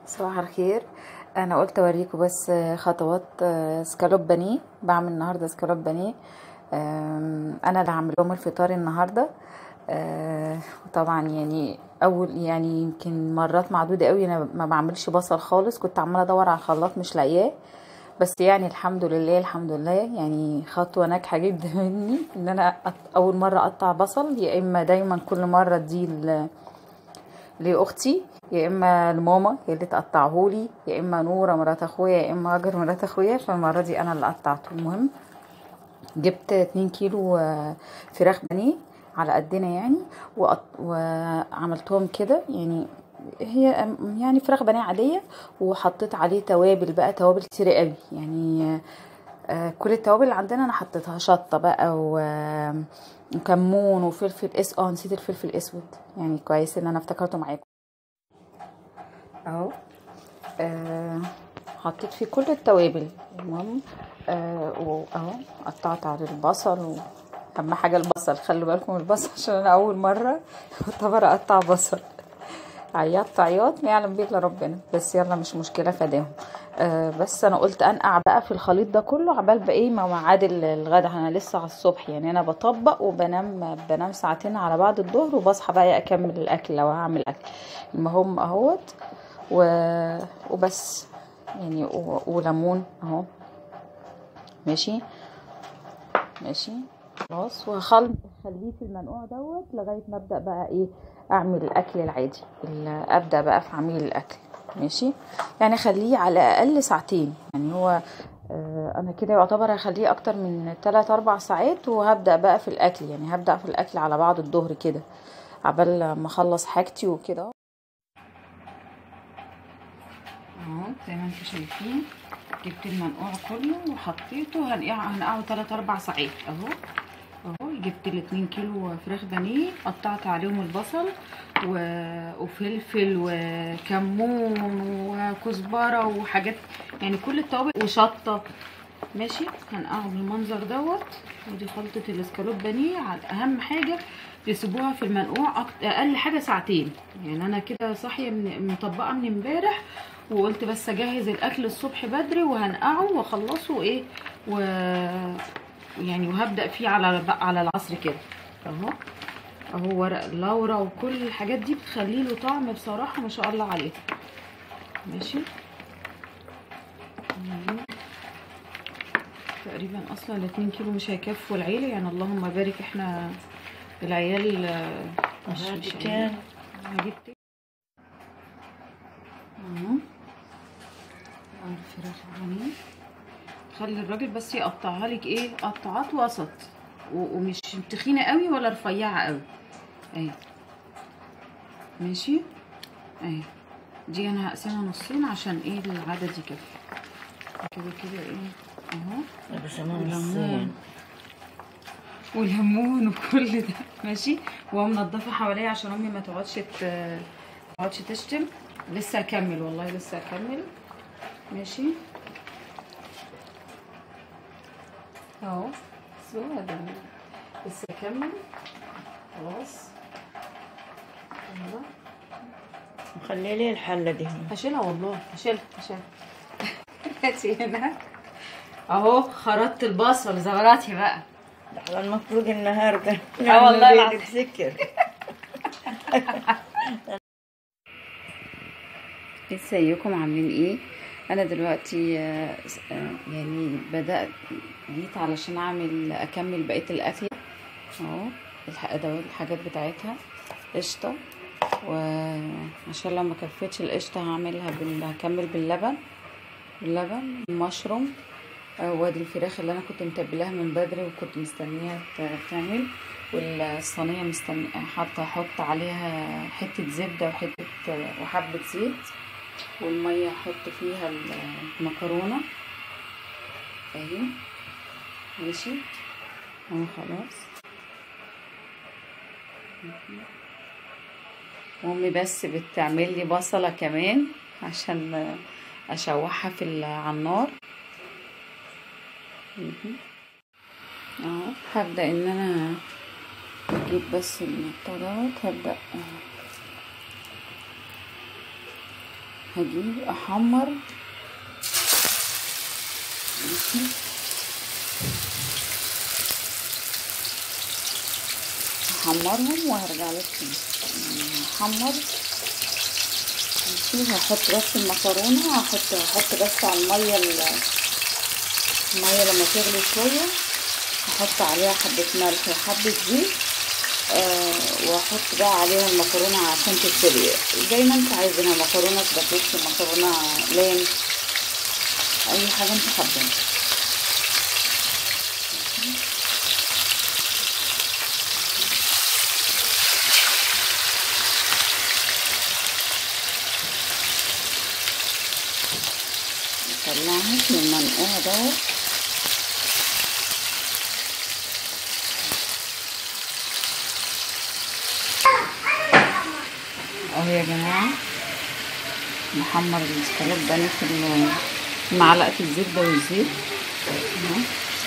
صباح الخير انا قلت اوريكم بس خطوات سكالوب بانيه بعمل النهارده سكالوب بانيه أم، انا اللي هعمل لهم الفطار النهارده أه، وطبعا يعني اول يعني يمكن مرات معدوده قوي انا ما بعملش بصل خالص كنت عماله ادور على الخلاط مش لاقياه بس يعني الحمد لله الحمد لله يعني خطوه ناجحه جدا مني ان انا أط- اول مره اقطع بصل يا اما دايما كل مره دي ال- لاختي يا اما لماما هي اللي تقطعهولي يا اما نوره مرات اخويا يا اما هاجر مرات اخويا فالمره دي انا اللي قطعته المهم جبت 2 كيلو آه، فراخ بانيه على قدنا يعني وقط- وعملتهم كده يعني هي أم- يعني فراخ بانيه عاديه وحطيت عليه توابل بقى توابل كتير قوي يعني آه، آه، كل التوابل اللي عندنا انا حطيتها شطه بقى و- وكمون وفلفل اس اه نسيت الفلفل الاسود يعني كويس ان انا افتكرته معاكم اهو آه حطيت فيه كل التوابل المهم آه واهو قطعت على البصل و... اهم حاجه البصل خلوا بالكم من البصل عشان انا اول مره اعتبر اقطع بصل عيطت عياط ما يعلم بيه الا ربنا بس يلا مش مشكله فداهم آه بس انا قلت انقع بقى في الخليط ده كله عبال بقى ايه ما ميعاد ال- الغدا انا لسه على الصبح يعني انا بطبق وبنام بنام ساعتين على بعد الظهر وبصحى بقى اكمل الاكل لو هعمل اكل المهم اهوت و... وبس يعني و... وليمون اهو ماشي ماشي خلاص وهخليه في المنقوع دوت لغايه ما ابدا بقى ايه اعمل الاكل العادي ال- ابدا بقى في عميل الاكل ماشي يعني خليه على الاقل ساعتين يعني هو آه، انا كده يعتبر هخليه اكتر من 3 4 ساعات وهبدا بقى في الاكل يعني هبدا في الاكل على بعض الظهر كده عبال ما اخلص حاجتي وكده اهو زي ما انتم شايفين جبت المنقوع كله وحطيته هنقعه هنقعه 3 4 ساعات اهو اهو جبت ال 2 كيلو فراخ بانيه قطعت عليهم البصل و... وفلفل وكمون وكزبره وحاجات يعني كل التوابل وشطه ماشي هنقعه بالمنظر دوت ودي خلطه الاسكالوب بانيه على- اهم حاجه تسيبوها في المنقوع أك- اقل حاجه ساعتين يعني انا كده صاحيه من مطبقه من امبارح وقلت بس اجهز الاكل الصبح بدري وهنقعه واخلصه ايه و يعني وهبدا فيه على على العصر كده اهو اهو ورق اللورا وكل الحاجات دي بتخلي له طعم بصراحه ما شاء الله عليه ماشي أهو. تقريبا اصلا الاتنين كيلو مش هيكفوا العيله يعني اللهم بارك احنا العيال آه، مش مش هاتي عيال. تاني. هجيب تاني اهو أهو الفراخ البانيه خلي الراجل بس يقطعها لك ايه قطعات وسط و- ومش تخينه قوي ولا رفيعه قوي اهي ماشي اهي دي انا هقسمها نصين عشان ايه العدد يكفي كده كده ايه اهو بس انا والليمون نصين والليمون وكل ده ماشي ومنضفه حواليا عشان امي ما تقعدش ت- ما تقعدش تشتم لسه هكمل والله لسه هكمل ماشي اهو بصوا ده لسه هكمل خلاص يلا. مخلي لي الحله دي هنا هشيلها والله هشيلها هشيلها هاتي هنا اهو خرطت البصل زغراتي بقى ده المفروض النهارده آه والله نعمل العظيم. ليلة سكر ازيكم عاملين ايه انا دلوقتي آه، آه، يعني بدات جيت علشان اعمل اكمل بقيه الاكل اهو الح- الادوات الحاجات بتاعتها قشطه وعشان لو ما كفتش القشطه هعملها بال... هكمل باللبن باللبن المشروم آه، وادي الفراخ اللي انا كنت متبلاها من بدري وكنت مستنيها ت- تعمل والصينيه مستني حاطه احط عليها حته زبده وحته وحبه زيت والميه احط فيها المكرونه اهي ماشي اهو خلاص امي بس بتعمل لي بصله كمان عشان اشوحها في ال- على النار مهم. اهو هبدا ان انا اجيب بس البتاع دوت هبدا هجيب احمر ماشي هحمرهم وهرجع لك تاني هحمر ماشي هحط بس المكرونه هحط هحط بس على الميه ال- الميه لما تغلي شويه هحط عليها حبه ملح وحبه زيت آه واحط بقى عليها المكرونه عشان تتسلق زي ما انت عايزينها مكرونه سباكيتي مكرونه لام اي حاجه انت حاباها طلعت من المنقوع دوت اهو يا جماعه نحمر الاسكالوب ده ناخد معلقه الزبده والزيت اهو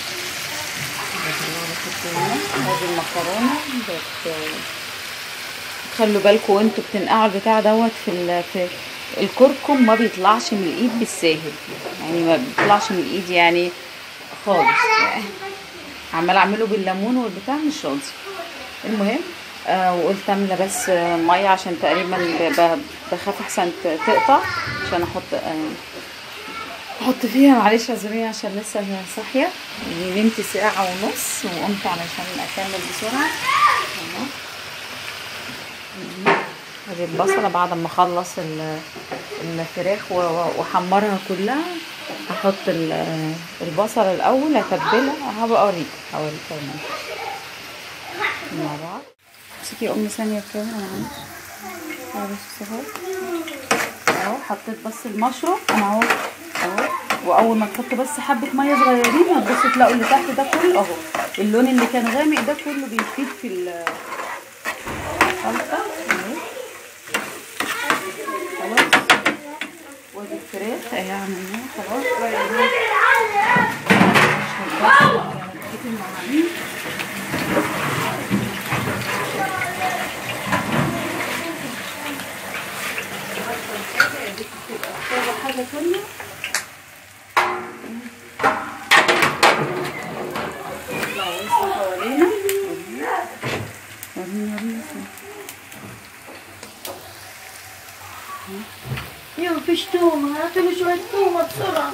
ادي المكرونه بت- خلوا بالكم وانتوا بتنقعوا البتاع دوت في ال... في الكركم ما بيطلعش من الايد بالساهل يعني ما بيطلعش من الايد يعني خالص يعني عماله اعمله بالليمون والبتاع مش راضي المهم آه وقلت املى بس آه، ميه عشان تقريبا ب- ب- بخاف احسن ت- تقطع عشان احط آه احط فيها معلش اعذريني عشان لسه صاحيه نمت ساعه ونص وقمت علشان اكمل بسرعه أهو. ادي البصلة بعد ما اخلص ال- الفراخ و- و- واحمرها كلها هحط ال- البصل الاول اتبلها هبقى اوريك هوريك كمان مع بعض امسكي يا ام ثانيه الكاميرا معلش اهو بس اهو اهو حطيت بس المشروم انا اهو اهو واول ما تحط بس حبه ميه صغيرين هتبصوا تلاقوا اللي تحت ده كله اهو اللون اللي كان غامق ده كله بيفيد في ال- الخلطه اهو خلاص وادي الفراخ اهي عملناها خلاص بقى يا جماعة. مش هتبقى يعني بقيت المواعين محتاجة حاجة تانية نطلع وسط حوالينا وريني وريني يو فيش تومة هاتوا لي شوية تومة بسرعة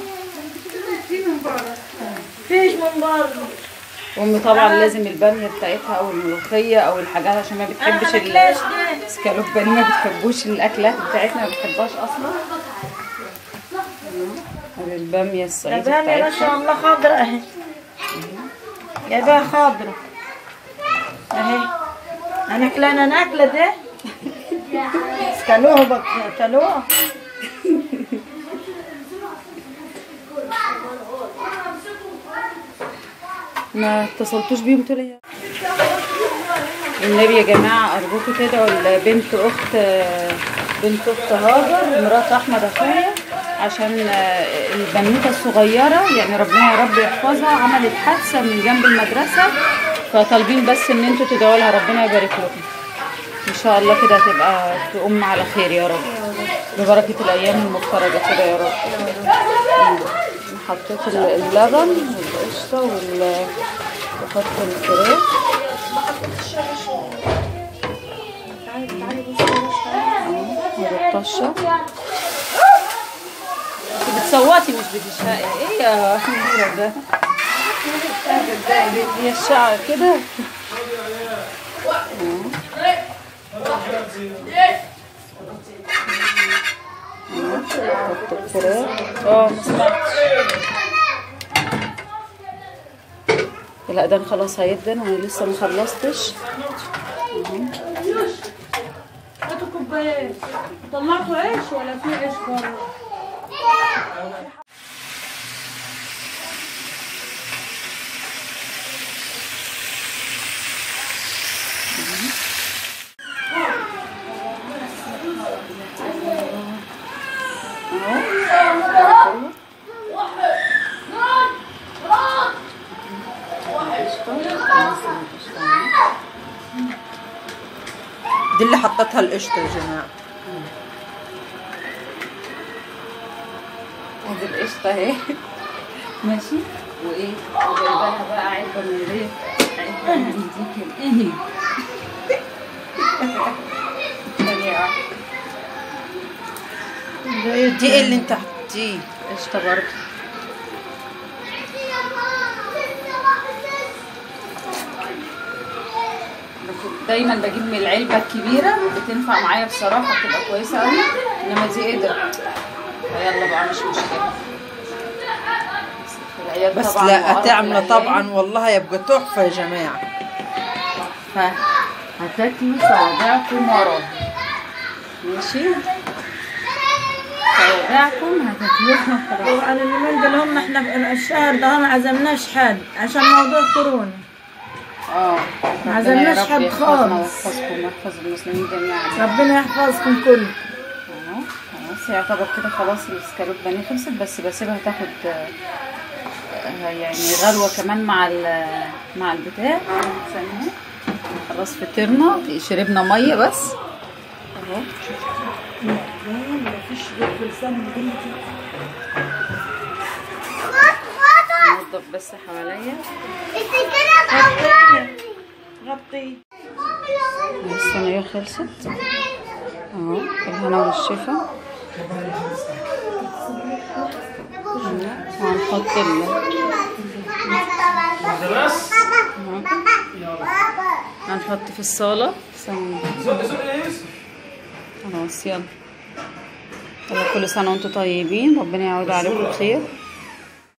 فيش من برا امي طبعا لازم الباميه بتاعتها او الملوخيه او الحاجات عشان ما بتحبش ال- ليش ده؟ السكالوباني ما بتحبوش الاكلات بتاعتنا ما بتحبهاش اصلا ادي الباميه الصعيدي البامية ما بتاعتها شاء الله خضرة اهي جايباها خضرة اهي انا كلنا ناكلة ده كلوها بك كلوها ما اتصلتوش بيهم قلت لي النبي يا جماعه ارجوكم تدعوا لبنت اخت بنت اخت هاجر مرات احمد اخويا عشان البنوته الصغيره يعني ربنا يا رب يحفظها عملت حادثه من جنب المدرسه فطالبين بس ان انتوا تدعوا لها ربنا يبارك لكم ان شاء الله كده هتبقى تقوم على خير يا رب ببركه الايام المفترجه كده يا رب حطيت ال- اللبن والقشطة وال وحط الفراخ اهو والطشة انت بتصوتي مش بتشهقي ايه يا نورة ده هي الشعر كده اهو. حط الفراخ اه ما سمعتش لا ده خلاص هيدن وانا لسه ما خلصتش هاتوا كوبايات طلعتوا عيش ولا في عيش برا؟ دي اللي حطتها القشطة يا جماعة ادي القشطه اهي ماشي وايه وجايباها بقى علبه من ريف علبه من دي كده ايه ثانية واحدة. دي ايه اللي انت حطيه قشطه برضه بك- دايما بجيب من العلبه الكبيره بتنفع معايا بصراحه بتبقى كويسه قوي انما دي ايه ده يلا بقى مش مشكله العيال بس طبعاً لا وقرف تعمله العيال. طبعا والله يبقى تحفه يا جماعه فهتاكلوا صوابعكم وراه ماشي صوابعكم هتاكلوها خلاص طبعا اليومين دول هم احنا الشهر ده ما عزمناش حد عشان موضوع كورونا اه ما عزمناش ربنا يا رب حد يحفظنا خالص. ويحفظكم ويحفظ المسلمين جميعا ربنا يحفظكم كله اهو خلاص يعتبر كده خلاص السكالوب بانيه خلصت بس بسيبها تاخد آه، آه، يعني غلوة كمان مع ال- مع البتاع ثانية خلاص فطرنا شربنا مية بس اهو ننضف بس حواليا غطي الصينية خلصت اهو الهنا والشفا وهنحط ال هنحط في الصالة ثانية خلاص يلا يلا كل سنة وانتم طيبين ربنا يعود عليكم بخير